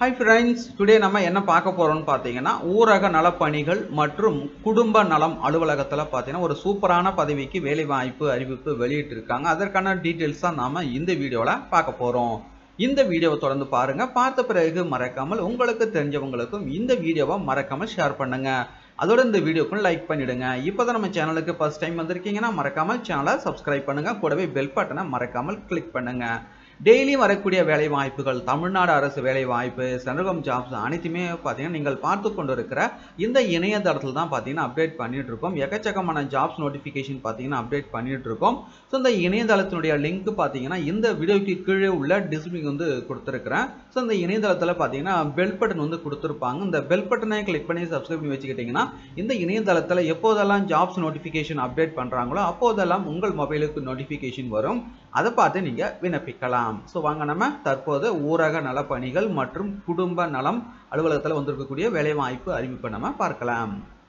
hi friends today நம்ம என்ன பார்க்க போறோம்னு பார்த்தீங்கன்னா ஊரக நலப்பணிகள் மற்றும் குடும்ப நலம் அலுவலகத்தில் பார்த்தீங்கன்னா ஒரு சூப்பரான பதவிக்கு வேலை வாய்ப்பு அறிவிப்பு வெளியிட்டு இருக்காங்க அதற்கான டீட்டெயில்ஸ் தான் நாம இந்த வீடியோவில் பார்க்க போறோம் இந்த வீடியோவை தொடர்ந்து பாருங்க பார்த்த பிறகு மறக்காமல் உங்களுக்கு தெரிஞ்சவங்களுக்கும் இந்த வீடியோவை மறக்காமல் ஷேர் பண்ணுங்க அதோட இந்த வீடியோக்கும் லைக் பண்ணிடுங்க இப்போதான் நம்ம சேனலுக்கு ஃபர்ஸ்ட் டைம் வந்திருக்கீங்கன்னா மறக்காமல் சேனலை சப்ஸ்கிரைப் பண்ணுங்க கூடவே பெல் பட்டனை மறக்காமல் கிளிக் பண்ணுங்க டெய்லி வரக்கூடிய வேலை வாய்ப்புகள் தமிழ்நாடு அரசு வேலை வாய்ப்பு சென்ட்ரகம் ஜாப்ஸ் அனைத்துமே பார்த்தீங்கன்னா நீங்கள் பார்த்து கொண்டு இருக்கிற இந்த இணையதளத்தில் தான் பார்த்தீங்கன்னா அப்டேட் பண்ணிட்டு இருக்கோம் எக்கச்சக்கமான ஜாப்ஸ் நோட்டிஃபிகேஷன் பார்த்தீங்கன்னா அப்டேட் பண்ணிட்டு இருக்கோம் ஸோ இந்த இணையதளத்தினுடைய லிங்க் பார்த்தீங்கன்னா இந்த வீடியோக்கு கீழே உள்ள டிஸ்பிளிங் வந்து கொடுத்துருக்கிறேன் ஸோ இந்த இணையதளத்தில் பார்த்தீங்கன்னா பெல் பட்டன் வந்து கொடுத்துருப்பாங்க இந்த பெல் பட்டனை கிளிக் பண்ணி சப்ஸ்கிரைப் பண்ணி வச்சுக்கிட்டிங்கன்னா இந்த இணையதளத்தில் எப்போதெல்லாம் ஜாப்ஸ் நோட்டிஃபிகேஷன் அப்டேட் பண்ணுறாங்களோ அப்போதெல்லாம் உங்கள் மொபைலுக்கு நோட்டிஃபிகேஷன் வரும் அதை பார்த்து நீங்கள் விண்ணப்பிக்கலாம் ஸோ வாங்க நம்ம தற்போது ஊரக நலப்பணிகள் மற்றும் குடும்ப நலம் அலுவலகத்தில் வந்திருக்கக்கூடிய வேலைவாய்ப்பு அறிவிப்பை நம்ம பார்க்கலாம்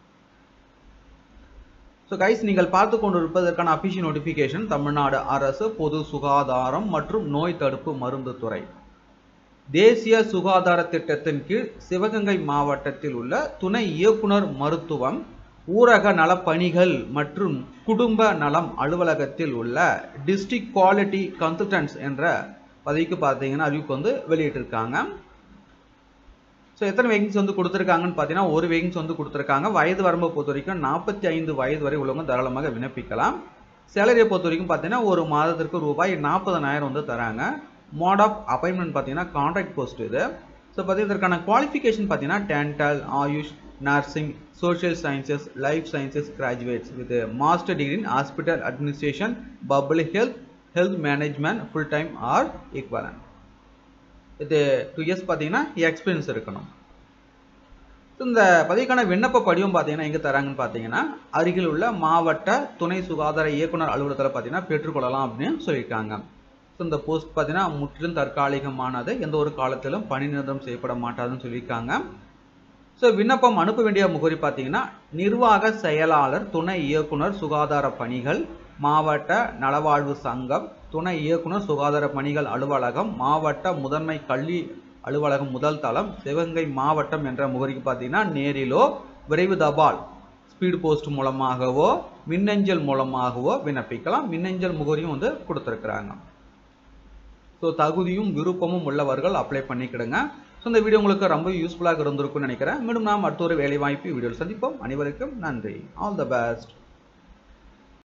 ஸோ கைஸ் நீங்கள் பார்த்து கொண்டிருப்பதற்கான அபிஷியல் நோட்டிஃபிகேஷன் தமிழ்நாடு அரசு பொது சுகாதாரம் மற்றும் நோய் தடுப்பு மருந்து துறை தேசிய சுகாதார திட்டத்தின் கீழ் சிவகங்கை மாவட்டத்தில் உள்ள துணை இயக்குனர் மருத்துவம் ஊரக நலப்பணிகள் மற்றும் குடும்ப நலம் அலுவலகத்தில் உள்ள டிஸ்ட்ரிக்ட் குவாலிட்டி கன்சல்டன்ஸ் என்ற பதவிக்கு பார்த்தீங்கன்னா அறிவிப்பு வந்து வெளியிட்டிருக்காங்க ஸோ எத்தனை வேகன்சி வந்து கொடுத்துருக்காங்கன்னு பார்த்தீங்கன்னா ஒரு வேகன்சி வந்து கொடுத்துருக்காங்க வயது வரம்பை பொறுத்த வரைக்கும் நாற்பத்தி ஐந்து வயது வரை உள்ளவங்க தாராளமாக விண்ணப்பிக்கலாம் சேலரியை பொறுத்த வரைக்கும் பார்த்தீங்கன்னா ஒரு மாதத்திற்கு ரூபாய் நாற்பதனாயிரம் வந்து தராங்க மோட் ஆஃப் அப்பாயின்மெண்ட் பார்த்தீங்கன்னா கான்ட்ராக்ட் போஸ்ட் இது ஸோ பார்த்தீங்கன்னா இதற்கான குவாலிஃபிகேஷன் பார்த்தீங்கன்னா dental AYUSH nursing social sciences life sciences graduates with master degree in hospital administration public health health management full time or equivalent இது டூ இயர்ஸ் பார்த்தீங்கன்னா எக்ஸ்பீரியன்ஸ் இருக்கணும் இந்த பதவிக்கான விண்ணப்ப படிவம் பார்த்தீங்கன்னா எங்கே தராங்கன்னு பார்த்தீங்கன்னா அருகில் உள்ள மாவட்ட துணை சுகாதார இயக்குனர் அலுவலகத்தில் பார்த்தீங்கன்னா பெற்றுக்கொள்ளலாம் அப்படின்னு சொல்லியிருக்காங்க ஸோ இந்த போஸ்ட் பார்த்தீங்கன்னா முற்றிலும் தற்காலிகமானது எந்த ஒரு காலத்திலும் பணி நிரந்தரம் செய்யப்பட மாட்டாதுன்னு சொல்லியிருக்காங்க ஸோ விண்ணப்பம் அனுப்ப வேண்டிய முகவரி பார்த்தீங்கன்னா நிர்வாக செயலாளர் துணை இயக்குனர் சுகாதார பணிகள் மாவட்ட நலவாழ்வு சங்கம் துணை இயக்குனர் சுகாதார பணிகள் அலுவலகம் மாவட்ட முதன்மை கல்வி அலுவலகம் முதல் தளம் சிவகங்கை மாவட்டம் என்ற முகவரிக்கு பார்த்தீங்கன்னா நேரிலோ விரைவு தபால் ஸ்பீடு போஸ்ட் மூலமாகவோ மின்னஞ்சல் மூலமாகவோ விண்ணப்பிக்கலாம் மின்னஞ்சல் முகவரியும் வந்து கொடுத்துருக்குறாங்க ஸோ தகுதியும் விருப்பமும் உள்ளவர்கள் அப்ளை பண்ணிக்கிடுங்க ஸோ இந்த வீடியோ உங்களுக்கு ரொம்ப யூஸ்ஃபுல்லாக இருந்திருக்கும்னு நினைக்கிறேன் மீண்டும் நாம் அடுத்த ஒரு வேலைவாய்ப்பு வீடியோவில் சந்திப்போம் அனைவருக்கும் நன்றி ஆல் த பெஸ்ட்